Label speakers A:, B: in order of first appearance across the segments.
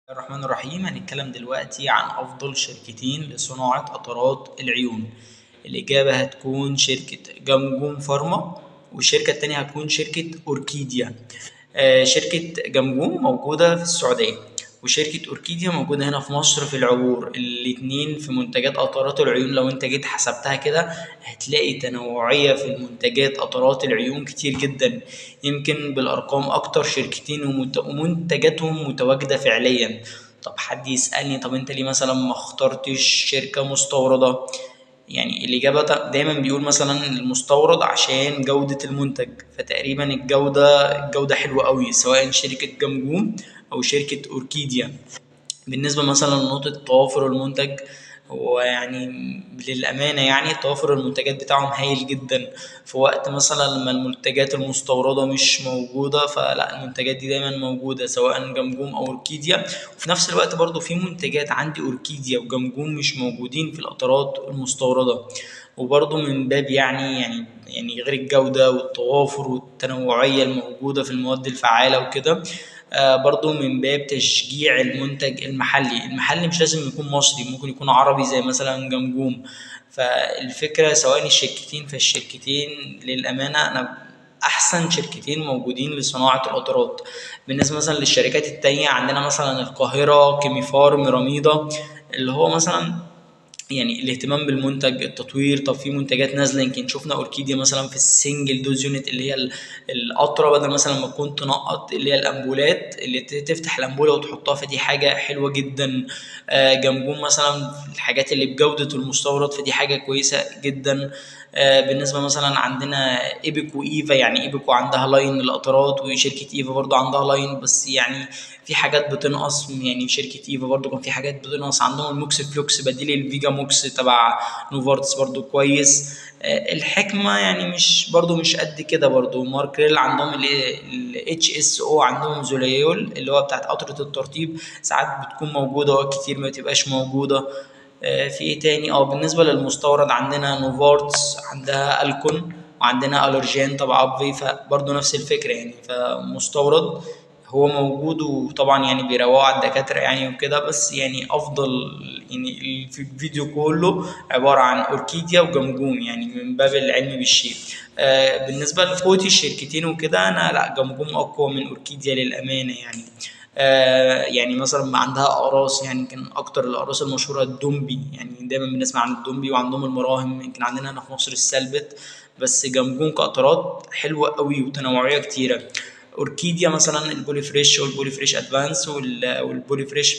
A: الرحمن الرحيم هنتكلم دلوقتي عن أفضل شركتين لصناعة قطرات العيون الإجابة هتكون شركة جمجم فارما والشركة التانية هتكون شركة أوركيديا آه، شركة جمجم موجودة في السعودية وشركة أوركيديا موجودة هنا في مصر في العبور الاتنين في منتجات قطرات العيون لو انت جيت حسبتها كده هتلاقي تنوعية في المنتجات قطرات العيون كتير جدا يمكن بالأرقام أكتر شركتين ومت- ومنتجاتهم متواجدة فعليا طب حد يسألني طب انت ليه مثلا ما اخترتش شركة مستوردة يعني الإجابة دا- دايما بيقول مثلا المستورد عشان جودة المنتج فتقريبا الجودة الجودة حلوة قوي سواء شركة جمجوم أو شركة أوركيديا بالنسبة مثلا لنقطة توافر المنتج هو يعني للأمانة يعني توافر المنتجات بتاعهم هايل جدا في وقت مثلا لما المنتجات المستوردة مش موجودة فلا المنتجات دي دايما موجودة سواء جمجوم أو أوركيديا وفي نفس الوقت برضو في منتجات عندي أوركيديا وجمجوم مش موجودين في القطرات المستوردة وبرضو من باب يعني يعني يعني غير الجودة والتوافر والتنوعية الموجودة في المواد الفعالة وكده آه، برضو من باب تشجيع المنتج المحلي المحلي مش لازم يكون مصري ممكن يكون عربي زي مثلا جمجوم فالفكرة سواء الشركتين فالشركتين للأمانة أنا أحسن شركتين موجودين لصناعة القطرات بالنسبة مثلا للشركات التانية عندنا مثلا القاهرة كيميفار ميراميدا اللي هو مثلا يعني الاهتمام بالمنتج التطوير طب في منتجات نازله يمكن شفنا اوركيديا مثلا في السنجل دوز يونت اللي هي ال- القطره بدل مثلا ما تكون تنقط اللي هي الامبولات اللي ت- تفتح الامبوله وتحطها فدي حاجه حلوه جدا آه، جنبهم مثلا الحاجات اللي بجوده المستورد فدي حاجه كويسه جدا آه، بالنسبه مثلا عندنا ايبك وايفا يعني ايبك عندها لاين للقطرات وشركه ايفا برضو عندها لاين بس يعني في حاجات بتنقص يعني شركه ايفا برضو كان في حاجات بتنقص عندهم الموكس فلوكس بديل الفيجا موكس تبع نوفارتس برضو كويس آه، الحكمه يعني مش برضو مش قد كده برضو ماركريل عندهم الاتش اس او عندهم زوليول اللي هو بتاعت قطره الترطيب ساعات بتكون موجوده وقت كتير ما بتبقاش موجوده آه، في ايه تاني اه بالنسبه للمستورد عندنا نوفارتس عندها الكون وعندنا الرجين تبع ابفي فبرضه نفس الفكره يعني فمستورد هو موجود وطبعا يعني بيروقوا على الدكاتره يعني وكده بس يعني افضل يعني في الفيديو كله عباره عن اوركيديا وجمجوم يعني من باب العلم بالشيء آه بالنسبه لقوتي الشركتين وكده انا لا جمجوم اقوى من اوركيديا للامانه يعني آه يعني مثلا عندها اقراص يعني يمكن اكتر الاقراص المشهوره الدومبي يعني دايما بنسمع عن الدومبي وعندهم المراهم يمكن عندنا هنا في مصر السلبت بس جمجوم كقطرات حلوه قوي وتنوعيه كتيره اوركيديا مثلا البولي فريش والبولي فريش ادفانس وال- والبولي فريش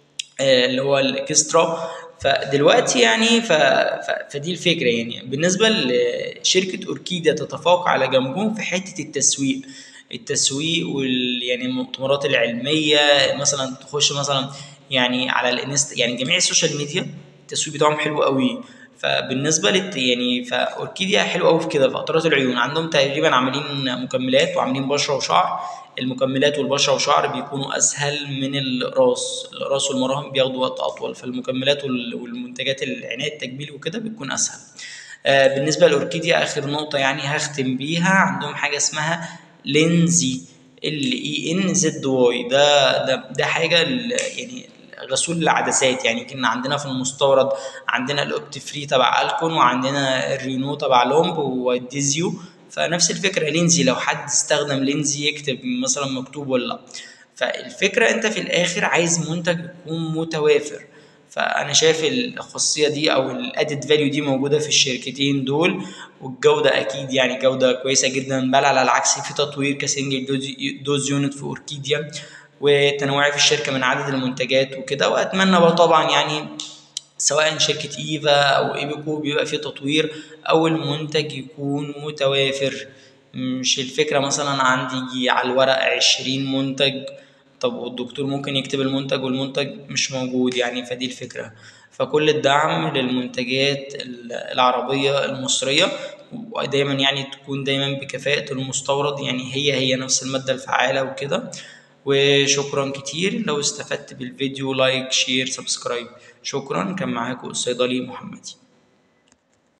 A: آه، اللي هو الاكسترا فدلوقتي يعني ف... ف... فدي الفكره يعني بالنسبه لشركه اوركيديا تتفوق على جمجوم في حته التسويق التسويق وال يعني المؤتمرات العلميه مثلا تخش مثلا يعني على الانست يعني جميع السوشيال ميديا التسويق بتاعهم حلو قوي فبالنسبه للت يعني فاوركيديا حلو قوي في كده في قطرات العيون عندهم تقريبا عاملين مكملات وعاملين بشره وشعر المكملات والبشره وشعر بيكونوا اسهل من الاقراص الاقراص والمراهم بياخدوا وقت اطول فالمكملات وال- والمنتجات العنايه التجميلي وكده بتكون اسهل آه، بالنسبه لاوركيديا اخر نقطه يعني هختم بيها عندهم حاجه اسمها لينزي ال اي ان زد واي ده ده ده حاجه ال- يعني غسول العدسات يعني كنا عندنا في المستورد عندنا الاوبت فري تبع الكون وعندنا الرينو تبع لومب والديزيو فنفس الفكره لينزي لو حد استخدم لينزي يكتب مثلا مكتوب ولا لا فالفكره انت في الاخر عايز منتج يكون متوافر فانا شايف الخاصيه دي او الادد فاليو دي موجوده في الشركتين دول والجوده اكيد يعني جوده كويسه جدا بل على العكس في تطوير كسنجل دوز, دوز يونت في اوركيديا وتنويع في الشركه من عدد المنتجات وكده واتمنى بقى طبعا يعني سواء شركة إيفا أو إيبكو بيبقى فيه تطوير أو المنتج يكون متوافر مش الفكرة مثلا عندي على الورق عشرين منتج طب والدكتور ممكن يكتب المنتج والمنتج مش موجود يعني فدي الفكرة فكل الدعم للمنتجات العربية المصرية ودايما يعني تكون دايما بكفاءة المستورد يعني هي هي نفس المادة الفعالة وكده وشكرا كتير لو استفدت بالفيديو لايك شير سبسكرايب شكرا كان معاكم الصيدلي محمدي